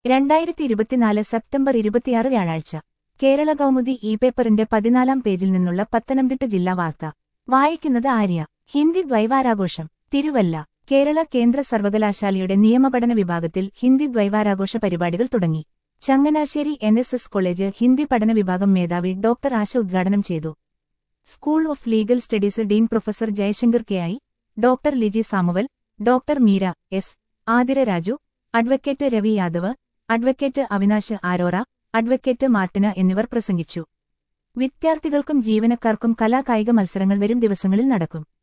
രണ്ടായിരത്തി ഇരുപത്തിനാല് സെപ്റ്റംബർ ഇരുപത്തിയാറ് വ്യാഴാഴ്ച കേരള കൗമുദി ഇ പേപ്പറിന്റെ പതിനാലാം പേജിൽ നിന്നുള്ള പത്തനംതിട്ട ജില്ലാ വാർത്ത വായിക്കുന്നത് ആര്യ ഹിന്ദി ദ്വൈവാരാഘോഷം തിരുവല്ല കേരള കേന്ദ്ര സർവകലാശാലയുടെ നിയമപഠന വിഭാഗത്തിൽ ഹിന്ദി ദ്വൈവാരാഘോഷ പരിപാടികൾ തുടങ്ങി Changanassery N S S college Hindi പഠന വിഭാഗം മേധാവി ഡോക്ടർ ആശ ഉദ്ഘാടനം ചെയ്തു school of legal studies dean professor Jayasankar K I doctor Liji Samuel doctor Meera S Athira Raju advocate Ravi Yadav advocate Avinash Arora advocate Martina എന്നിവർ പ്രസംഗിച്ചു വിദ്യാർത്ഥികൾക്കും ജീവനക്കാർക്കും കലാകായിക മത്സരങ്ങൾ വരും ദിവസങ്ങളിൽ നടക്കും